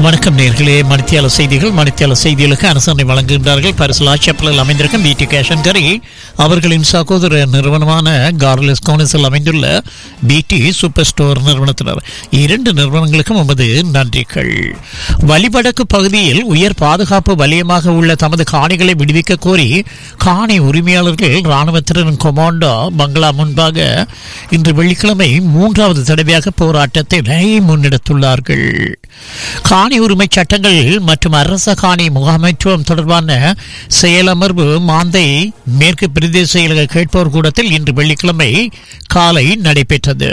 வணக்கம் நேர்களே மணித்தியால செய்திகள் மணித்தியால செய்திகளுக்கு அரசனை வழங்குகின்றார்கள் பரிசுலா செப்பலில் அமைந்திருக்கும் பிடி கேஷன் கரி அவர்களின் சகோதர நிறுவனமான கார்லஸ் கோனஸில் அமைந்துள்ள பிடி சூப்பர் ஸ்டோர் நிறுவனத்தினர் இரண்டு நிறுவனங்களுக்கும் நமது நன்றிகள் வலிவடக்கு பகுதியில் உயர் பாதுகாப்பு வலயமாக உள்ள தமது காணிகளை விடுவிக்க கோரி காணி உரிமையாளர்கள் இராணுவத்தினரின் கொமாண்டோ பங்களா முன்பாக இன்று வெள்ளிக்கிழமை மூன்றாவது தடவையாக போராட்டத்தை முன்னெடுத்துள்ளார்கள் காணி உரிமை சட்டங்கள் மற்றும் அரச காணி முகாமைத்துவம் தொடர்பான செயலமர்வு மாந்தை மேற்கு பிரதேச செயலக கேட்போர் கூடத்தில் இன்று வெள்ளிக்கிழமை காலை நடைபெற்றது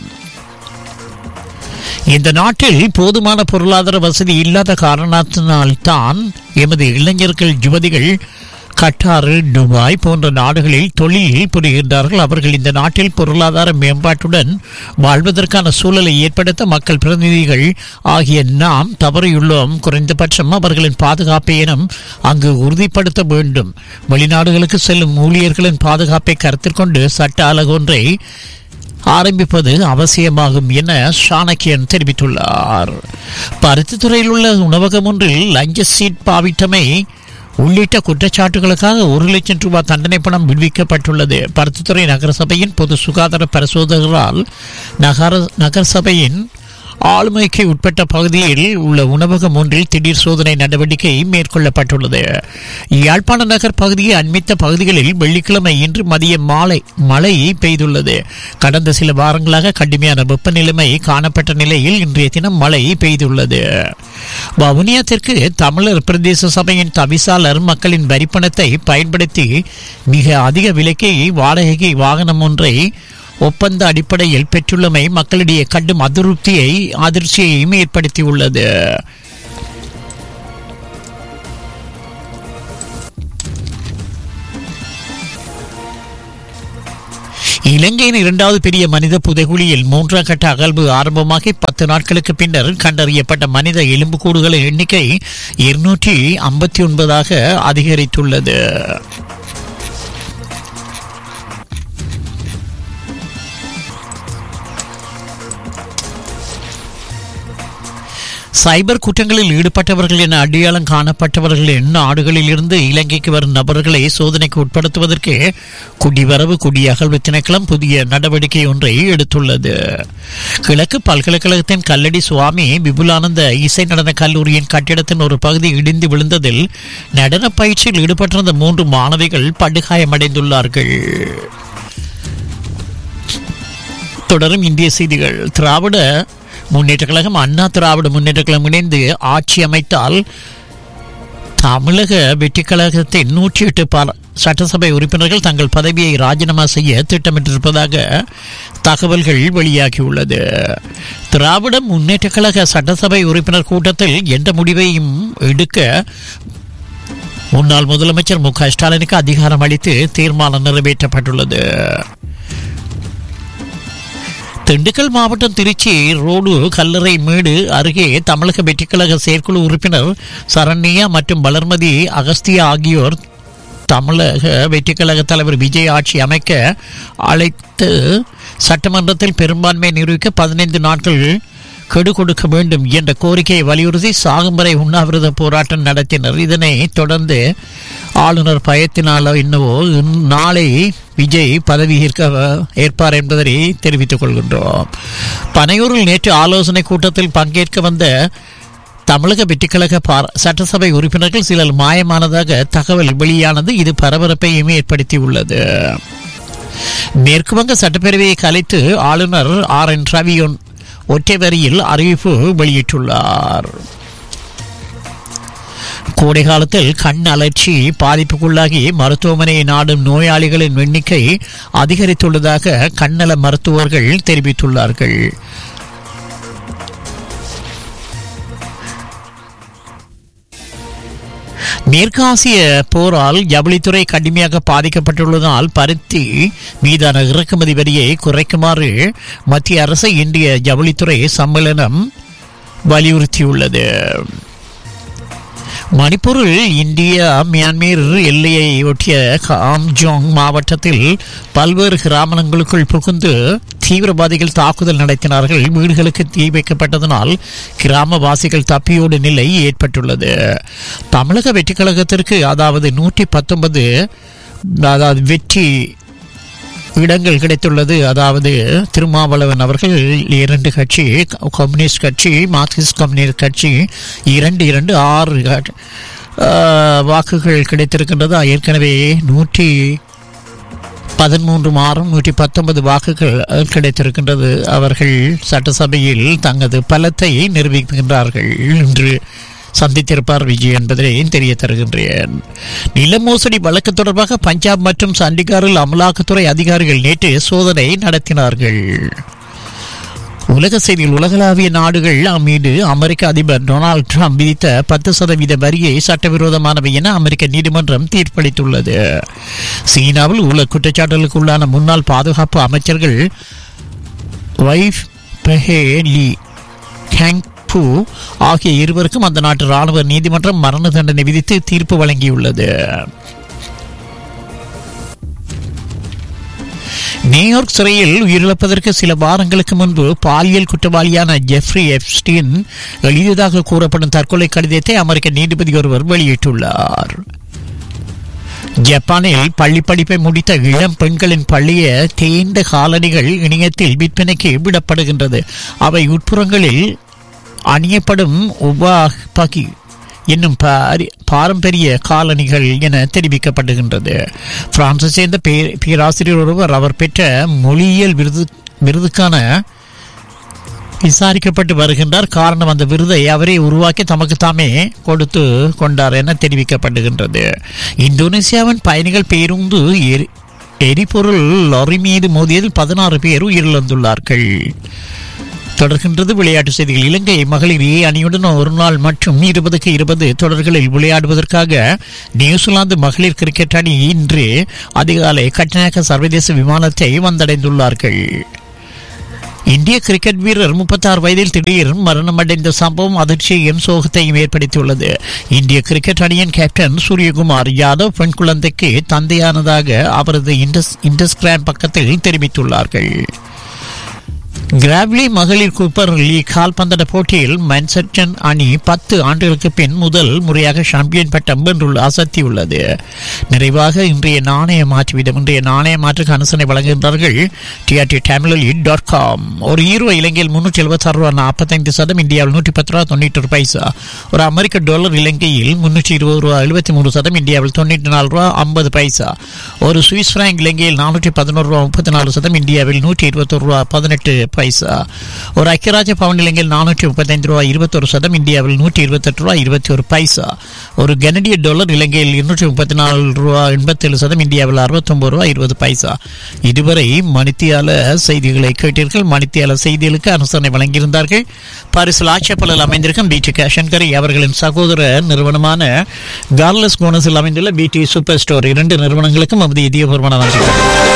இந்த நாட்டில் போதுமான பொருளாதார வசதி இல்லாத காரணத்தினால்தான் எமது இளைஞர்கள் யுவதிகள் கட்டாறு துபாய் போன்ற நாடுகளில் தொழில் புரிகின்றார்கள் அவர்கள் இந்த நாட்டில் பொருளாதார மேம்பாட்டுடன் வாழ்வதற்கான சூழலை ஏற்படுத்த மக்கள் பிரதிநிதிகள் ஆகிய நாம் தவறியுள்ளோம் குறைந்தபட்சம் அவர்களின் பாதுகாப்பை எனும் அங்கு உறுதிப்படுத்த வேண்டும் வெளிநாடுகளுக்கு செல்லும் ஊழியர்களின் பாதுகாப்பை கருத்தில் கொண்டு சட்ட அலகொன்றை ஆரம்பிப்பது அவசியமாகும் என சாணக்கியன் தெரிவித்துள்ளார் பருத்தித்துறையில் உள்ள உணவகம் ஒன்றில் லஞ்ச சீட் பாவிட்டமை உள்ளிட்ட குற்றச்சாட்டுகளுக்காக ஒரு லட்சம் ரூபாய் தண்டனை பணம் விடுவிக்கப்பட்டுள்ளது பருத்தித்துறை நகரசபையின் பொது சுகாதார பரிசோதகரால் நகர நகரசபையின் ஆளுமைக்கு உட்பட்ட பகுதியில் உள்ள உணவகம் ஒன்றில் திடீர் சோதனை நடவடிக்கை மேற்கொள்ளப்பட்டுள்ளது யாழ்ப்பாண நகர் பகுதியை அண்மித்த பகுதிகளில் வெள்ளிக்கிழமை இன்று மதிய மாலை மழை பெய்துள்ளது கடந்த சில வாரங்களாக கடுமையான வெப்பநிலைமை காணப்பட்ட நிலையில் இன்றைய தினம் மழை பெய்துள்ளது வவுனியா தெற்கு தமிழர் பிரதேச சபையின் தவிசாளர் மக்களின் வரிப்பணத்தை பயன்படுத்தி மிக அதிக விலைக்கு வாடகைக்கு வாகனம் ஒன்றை ஒப்பந்த அடிப்படையில் பெற்றுள்ளமை மக்களிடையே கடும் அதிருப்தியை அதிர்ச்சியையும் ஏற்படுத்தியுள்ளது இலங்கையின் இரண்டாவது பெரிய மனித புதைகுழியில் மூன்றாம் கட்ட அகழ்வு ஆரம்பமாகி பத்து நாட்களுக்கு பின்னர் கண்டறியப்பட்ட மனித எலும்புக்கூடுகளின் எண்ணிக்கை இருநூற்றி ஐம்பத்தி ஒன்பதாக அதிகரித்துள்ளது சைபர் குற்றங்களில் ஈடுபட்டவர்கள் என அடையாளம் காணப்பட்டவர்களின் நாடுகளில் இருந்து இலங்கைக்கு வரும் நபர்களை சோதனைக்கு உட்படுத்துவதற்கு குடிவரவு குடியகழ்வு திணைக்களம் புதிய நடவடிக்கை ஒன்றை எடுத்துள்ளது கிழக்கு பல்கலைக்கழகத்தின் கல்லடி சுவாமி விபுலானந்த இசை நடன கல்லூரியின் கட்டிடத்தின் ஒரு பகுதி இடிந்து விழுந்ததில் நடன பயிற்சியில் ஈடுபட்டிருந்த மூன்று மாணவிகள் படுகாயமடைந்துள்ளார்கள் தொடரும் இந்திய செய்திகள் திராவிட முன்னேற்ற கழகம் அண்ணா திராவிட முன்னேற்ற கழகம் இணைந்து ஆட்சி அமைத்தால் தமிழக வெற்றி கழகத்தின் நூற்றி எட்டு பார சட்டசபை உறுப்பினர்கள் தங்கள் பதவியை ராஜினாமா செய்ய திட்டமிட்டிருப்பதாக தகவல்கள் வெளியாகியுள்ளது திராவிட முன்னேற்ற கழக சட்டசபை உறுப்பினர் கூட்டத்தில் எந்த முடிவையும் எடுக்க முன்னாள் முதலமைச்சர் மு க ஸ்டாலினுக்கு அதிகாரம் அளித்து தீர்மானம் நிறைவேற்றப்பட்டுள்ளது திண்டுக்கல் மாவட்டம் திருச்சி ரோடு கல்லறை மேடு அருகே தமிழக வெற்றிக்கழக செயற்குழு உறுப்பினர் சரண்யா மற்றும் வளர்மதி அகஸ்தியா ஆகியோர் தமிழக வெற்றிக்கழக தலைவர் விஜய் ஆட்சி அமைக்க அழைத்து சட்டமன்றத்தில் பெரும்பான்மை நிரூபிக்க பதினைந்து நாட்கள் கெடு கொடுக்க வேண்டும் என்ற கோரிக்கையை வலியுறுத்தி சாகும்பரை உண்ணாவிரத போராட்டம் நடத்தினர் இதனை தொடர்ந்து ஆளுநர் பயத்தினாலோ என்னவோ நாளை விஜய் பதவி ஏற்க ஏற்பார் என்பதை தெரிவித்துக் கொள்கின்றோம் பனையூரில் நேற்று ஆலோசனை கூட்டத்தில் பங்கேற்க வந்த தமிழக வெற்றிக்கழக சட்டசபை உறுப்பினர்கள் சிலர் மாயமானதாக தகவல் வெளியானது இது பரபரப்பையும் ஏற்படுத்தியுள்ளது மேற்குவங்க சட்டப்பேரவையை கலைத்து ஆளுநர் ஆர் என் ரவி ஒற்றை வரியில் அறிவிப்பு வெளியிட்டுள்ளார் கோடை காலத்தில் கண் அலர்ச்சி பாதிப்புக்குள்ளாகி மருத்துவமனையை நாடும் நோயாளிகளின் எண்ணிக்கை அதிகரித்துள்ளதாக கண்ணல மருத்துவர்கள் தெரிவித்துள்ளார்கள் மேற்காசிய போரால் ஜவுளித்துறை கடுமையாக பாதிக்கப்பட்டுள்ளதால் பருத்தி மீதான இறக்குமதி வரியை குறைக்குமாறு மத்திய அரசு இந்திய ஜவுளித்துறை சம்மேளனம் வலியுறுத்தியுள்ளது மணிப்பூரில் இந்தியா மியான்மர் எல்லையை ஒட்டிய காம்ஜோங் மாவட்டத்தில் பல்வேறு கிராமங்களுக்குள் புகுந்து தீவிரவாதிகள் தாக்குதல் நடத்தினார்கள் வீடுகளுக்கு தீ வைக்கப்பட்டதனால் கிராமவாசிகள் தப்பியோடு நிலை ஏற்பட்டுள்ளது தமிழக வெற்றி கழகத்திற்கு அதாவது நூற்றி பத்தொன்பது அதாவது வெற்றி இடங்கள் கிடைத்துள்ளது அதாவது திருமாவளவன் அவர்கள் இரண்டு கட்சி கம்யூனிஸ்ட் கட்சி மார்க்சிஸ்ட் கம்யூனிஸ்ட் கட்சி இரண்டு இரண்டு ஆறு க- ஆஹ், வாக்குகள் கிடைத்திருக்கின்றது ஏற்கனவே நூற்றி பதிமூன்று மாறும் நூற்றி பத்தொன்பது வாக்குகள் கிடைத்திருக்கின்றது அவர்கள் சட்டசபையில் தங்களது பலத்தை நிரூபிக்கின்றார்கள் என்று சந்தித்திருப்பார் விஜய் என்பதை தெரிய தருகின்றேன் நில மோசடி வழக்கு தொடர்பாக பஞ்சாப் மற்றும் சண்டிகாரில் அமலாக்கத்துறை அதிகாரிகள் நேற்று சோதனை நடத்தினார்கள் உலக செய்தியில் உலகளாவிய நாடுகள் மீது அமெரிக்க அதிபர் டொனால்ட் ட்ரம்ப் விதித்த பத்து சதவீத வரியை சட்டவிரோதமானவை என அமெரிக்க நீதிமன்றம் தீர்ப்பளித்துள்ளது சீனாவில் உள்ள குற்றச்சாட்டுகளுக்கு உள்ளான முன்னாள் பாதுகாப்பு அமைச்சர்கள் வைஃப் பெஹே லீ கேங் பூ ஆகிய இருவருக்கும் அந்த நாட்டு ராணுவ நீதிமன்றம் மரண தண்டனை விதித்து தீர்ப்பு வழங்கியுள்ளது நியூயார்க் சிறையில் உயிரிழப்பதற்கு சில வாரங்களுக்கு முன்பு பாலியல் குற்றவாளியான ஜெஃப்ரி எப்ஸ்டீன் எழுதியதாக கூறப்படும் தற்கொலை கடிதத்தை அமெரிக்க நீதிபதி ஒருவர் வெளியிட்டுள்ளார் ஜப்பானில் பள்ளி படிப்பை முடித்த இளம் பெண்களின் பள்ளிய தேய்ந்த காலணிகள் இணையத்தில் விற்பனைக்கு விடப்படுகின்றது அவை உட்புறங்களில் அணியப்படும் உபாகி என்னும் பாரி- பாரம்பரிய காலணிகள் என தெரிவிக்கப்படுகின்றது பிரான்சை சேர்ந்த பே- பேராசிரியர் ஒருவர் அவர் பெற்ற மொழியியல் விருது விருதுக்கான விசாரிக்கப்பட்டு வருகின்றார் காரணம் அந்த விருதை அவரே உருவாக்கி தமக்கு தாமே கொடுத்து கொண்டார் என தெரிவிக்கப்படுகின்றது இந்தோனேசியாவின் பயணிகள் பேருந்து எரி- எரிபொருள் லாரி மீது மோதியதில் பதினாறு பேர் உயிரிழந்துள்ளார்கள் தொடர்கின்றது விளையாட்டு செய்திகள் இலங்கை மகளிர் ஏ அணியுடன் ஒரு நாள் மற்றும் இருபதுக்கு இருபது தொடர்களில் விளையாடுவதற்காக நியூசிலாந்து மகளிர் கிரிக்கெட் அணி இன்று அதிகாலை கட்டநாயக்க சர்வதேச விமானத்தை வந்தடைந்துள்ளார்கள் இந்திய கிரிக்கெட் வீரர் 36 வயதில் திடீர் மரணமடைந்த சம்பவம் அதிர்ச்சியையும் சோகத்தையும் ஏற்படுத்தியுள்ளது இந்திய கிரிக்கெட் அணியின் கேப்டன் சூரியகுமார் யாதவ் பெண் குழந்தைக்கு தந்தையானதாக அவரது இண்டஸ் இண்டஸ்கிராம் பக்கத்தில் தெரிவித்துள்ளார்கள் கிராவ்லி மகளிர் கூப்பர் லீக் கால்பந்தாட்ட போட்டியில் மான்செஸ்டன் அணி பத்து ஆண்டுகளுக்கு பின் முதல் முறையாக சாம்பியன் பட்டம் வென்றுள்ள அசத்தியுள்ளது நிறைவாக இன்றைய நாணய மாற்றுவிடம் இன்றைய நாணய மாற்றுக்கு அனுசரணை வழங்குகின்றார்கள் டிஆர்டி தமிழி டாட் காம் ஒரு ஈரோ இலங்கையில் முன்னூற்றி எழுபத்தாறு ரூபா நாற்பத்தைந்து சதம் இந்தியாவில் நூற்றி பத்து ரூபா தொண்ணூற்றி ஒரு பைசா ஒரு அமெரிக்க டாலர் இலங்கையில் முன்னூற்றி இருபது ரூபா எழுபத்தி மூணு சதம் இந்தியாவில் தொண்ணூற்றி நாலு ரூபா ஐம்பது பைசா ஒரு சுவிஸ் பிராங்க் இலங்கையில் நானூற்றி பதினோரு ரூபா முப்பத்தி நாலு சதம் இந்தியாவில் நூற்றி இருபத்தொரு ரூபா பதினெட்டு பைசா ஒரு ஐக்கியராஜ பவுன் இலங்கையில் நானூற்றி முப்பத்தைந்து ரூபா இருபத்தொரு சதம் இந்தியாவில் நூற்றி இருபத்தெட்டு ரூபா இருபத்தி ஒரு பைசா ஒரு கனடிய டாலர் இலங்கையில் இருநூற்றி முப்பத்தி நாலு ரூபா எண்பத்தேழு சதம் இந்தியாவில் அறுபத்தொன்பது ரூபா இருபது பைசா இதுவரை மணித்தியால செய்திகளை கேட்டீர்கள் மணித்தியால செய்திகளுக்கு அனுசரணை வழங்கியிருந்தார்கள் பாரிசில் ஆட்சேபலில் அமைந்திருக்கும் பிடி கேஷன்கரி அவர்களின் சகோதர நிறுவனமான கார்லஸ் போனஸில் அமைந்துள்ள பிடி சூப்பர் ஸ்டோர் இரண்டு நிறுவனங்களுக்கும் நமது இதயபூர்வமான நன்றிகள்